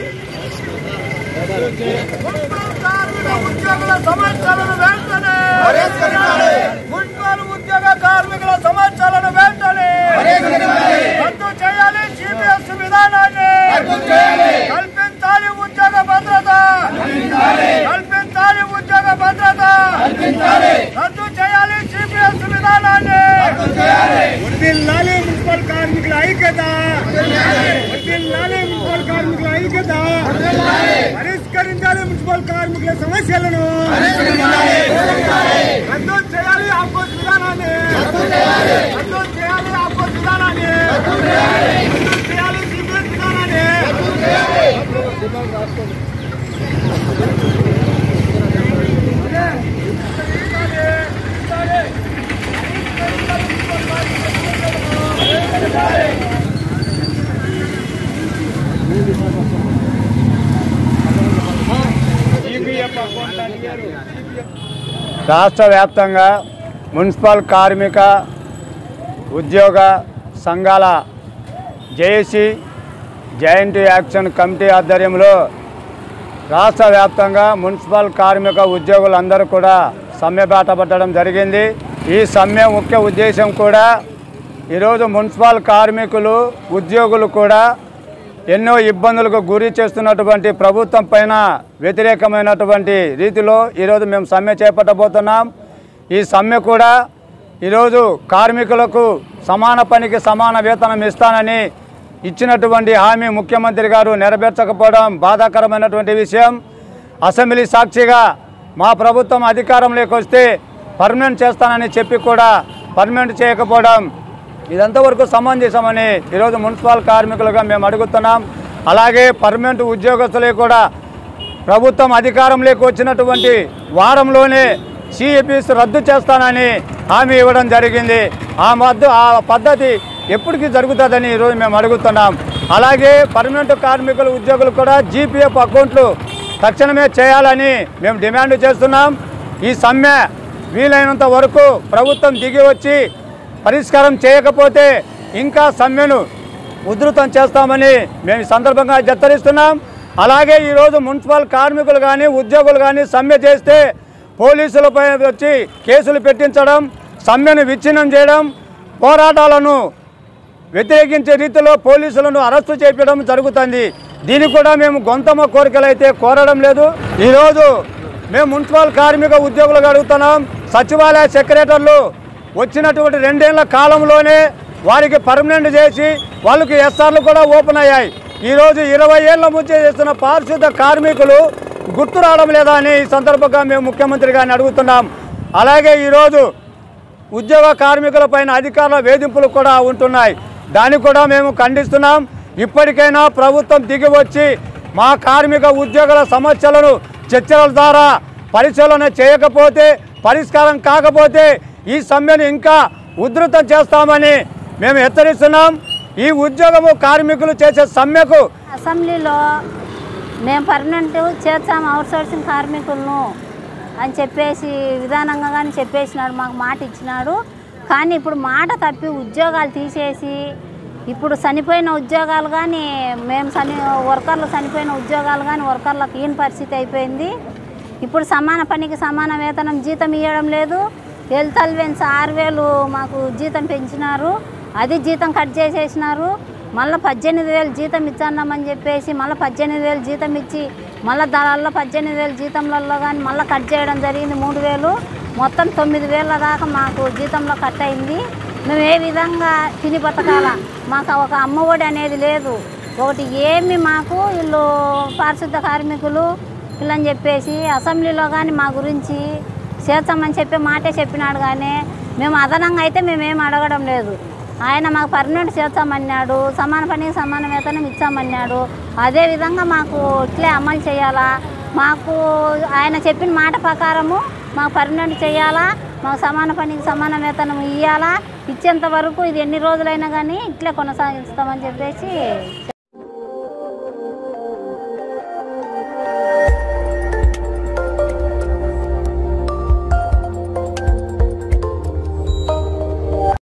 ఉద్యోగుల సమస్యలను వెంటనే మున్సిపల్ ఉద్యోగ కార్మికుల సమస్యలను వెంటనే రద్దు చేయాలి జీపీఎస్ విధానాన్ని కల్పించాలి ఉద్యోగ భద్రత కల్పించాలి ఉద్యోగ భద్రత రద్దు చేయాలి జీపీఎస్ విధానాన్ని వర్ధిల్లాలి మున్సిపల్ కార్మికుల ఐక్యత వర్ధిల్లాలి మున్సిపల్ కార్మికుల ఐక్యత పరిష్కరించాలి మున్సిపల్ కార్మికుల సమస్యలను రద్దు చేయాలి ఆపోజ్ విధానాన్ని రద్దు చేయాలి ఆపోజ్ విధానాన్ని రద్దు చేయాలి సిబిఎస్ విధానాన్ని రాష్ట్ర వ్యాప్తంగా మున్సిపల్ కార్మిక ఉద్యోగ సంఘాల జేఏసీ జాయింట్ యాక్షన్ కమిటీ ఆధ్వర్యంలో రాష్ట్ర వ్యాప్తంగా మున్సిపల్ కార్మిక ఉద్యోగులందరూ కూడా సమ్మె బాట పట్టడం జరిగింది ఈ సమ్మె ముఖ్య ఉద్దేశం కూడా ఈరోజు మున్సిపల్ కార్మికులు ఉద్యోగులు కూడా ఎన్నో ఇబ్బందులకు గురి చేస్తున్నటువంటి ప్రభుత్వం పైన వ్యతిరేకమైనటువంటి రీతిలో ఈరోజు మేము సమ్మె చేపట్టబోతున్నాం ఈ సమ్మె కూడా ఈరోజు కార్మికులకు సమాన పనికి సమాన వేతనం ఇస్తానని ఇచ్చినటువంటి హామీ ముఖ్యమంత్రి గారు నెరవేర్చకపోవడం బాధాకరమైనటువంటి విషయం అసెంబ్లీ సాక్షిగా మా ప్రభుత్వం అధికారంలోకి వస్తే పర్మనెంట్ చేస్తానని చెప్పి కూడా పర్మనెంట్ చేయకపోవడం ఇదంతవరకు సమంజసమని ఈరోజు మున్సిపల్ కార్మికులుగా మేము అడుగుతున్నాం అలాగే పర్మనెంట్ ఉద్యోగస్తులే కూడా ప్రభుత్వం అధికారంలోకి వచ్చినటువంటి వారంలోనే సిఎపిఎస్ రద్దు చేస్తానని హామీ ఇవ్వడం జరిగింది ఆ మద్దు ఆ పద్ధతి ఎప్పటికీ జరుగుతుందని ఈరోజు మేము అడుగుతున్నాం అలాగే పర్మనెంట్ కార్మికుల ఉద్యోగులు కూడా జీపీఎఫ్ అకౌంట్లు తక్షణమే చేయాలని మేము డిమాండ్ చేస్తున్నాం ఈ సమ్మె వీలైనంత వరకు ప్రభుత్వం దిగి వచ్చి పరిష్కారం చేయకపోతే ఇంకా సమ్మెను ఉధృతం చేస్తామని మేము ఈ సందర్భంగా హెచ్చరిస్తున్నాం అలాగే ఈరోజు మున్సిపల్ కార్మికులు కానీ ఉద్యోగులు కానీ సమ్మె చేస్తే పోలీసులపై వచ్చి కేసులు పెట్టించడం సమ్మెను విచ్ఛిన్నం చేయడం పోరాటాలను వ్యతిరేకించే రీతిలో పోలీసులను అరెస్టు చేయడం జరుగుతుంది దీనికి కూడా మేము గొంతమ్మ కోరికలు అయితే కోరడం లేదు ఈరోజు మేము మున్సిపల్ కార్మిక ఉద్యోగులుగా అడుగుతున్నాం సచివాలయ సెక్రటర్లు వచ్చినటువంటి రెండేళ్ల కాలంలోనే వారికి పర్మనెంట్ చేసి వాళ్ళకి ఎస్ఆర్లు కూడా ఓపెన్ అయ్యాయి ఈరోజు ఇరవై ఏళ్ళ ముందు చేస్తున్న పారిశుద్ధ కార్మికులు గుర్తు రావడం లేదా అని ఈ సందర్భంగా మేము ముఖ్యమంత్రి గారిని అడుగుతున్నాం అలాగే ఈరోజు ఉద్యోగ కార్మికులపైన అధికారుల వేధింపులు కూడా ఉంటున్నాయి దాన్ని కూడా మేము ఖండిస్తున్నాం ఇప్పటికైనా ప్రభుత్వం దిగి వచ్చి మా కార్మిక ఉద్యోగుల సమస్యలను చర్చల ద్వారా పరిశీలన చేయకపోతే పరిష్కారం కాకపోతే ఈ సమ్మెను ఇంకా ఉధృతం చేస్తామని మేము హెచ్చరిస్తున్నాం ఈ ఉద్యోగము కార్మికులు చేసే సమ్మెకు అసెంబ్లీలో మేము పర్మనెంట్ చేర్చాం అవుట్సోర్సింగ్ కార్మికులను అని చెప్పేసి విధానంగా కానీ చెప్పేసినాడు మాకు మాట ఇచ్చినాడు కానీ ఇప్పుడు మాట తప్పి ఉద్యోగాలు తీసేసి ఇప్పుడు చనిపోయిన ఉద్యోగాలు కానీ మేము చని వర్కర్లు చనిపోయిన ఉద్యోగాలు కానీ వర్కర్లకు ఈయన పరిస్థితి అయిపోయింది ఇప్పుడు సమాన పనికి సమాన వేతనం జీతం ఇవ్వడం లేదు హెల్త్ అలవెన్స్ ఆరు వేలు మాకు జీతం పెంచినారు అది జీతం కట్ చేసేసినారు మళ్ళీ పద్దెనిమిది వేలు జీతం ఇచ్చాన్నామని చెప్పేసి మళ్ళీ పద్దెనిమిది వేలు జీతం ఇచ్చి మళ్ళీ దానిలో పద్దెనిమిది వేలు జీతంలలో కానీ మళ్ళీ కట్ చేయడం జరిగింది మూడు వేలు మొత్తం తొమ్మిది వేల దాకా మాకు జీతంలో కట్ అయింది మేము ఏ విధంగా తిని బతకాల మాకు ఒక అమ్మఒడి అనేది లేదు ఒకటి ఏమి మాకు వీళ్ళు పారిశుద్ధ కార్మికులు వీళ్ళని చెప్పేసి అసెంబ్లీలో కానీ మా గురించి చేర్చమని చెప్పి మాటే చెప్పినాడు కానీ మేము అదనంగా అయితే మేమేం అడగడం లేదు ఆయన మాకు పర్మనెంట్ చేర్చామన్నాడు సమాన పనికి సమాన వేతనం ఇచ్చామన్నాడు అదే విధంగా మాకు ఇట్లే అమలు చేయాలా మాకు ఆయన చెప్పిన మాట ప్రకారము మాకు పర్మనెంట్ చేయాలా మాకు సమాన పనికి సమాన వేతనం ఇవ్వాలా ఇచ్చేంత వరకు ఇది ఎన్ని రోజులైనా కానీ ఇట్లే కొనసాగిస్తామని చెప్పేసి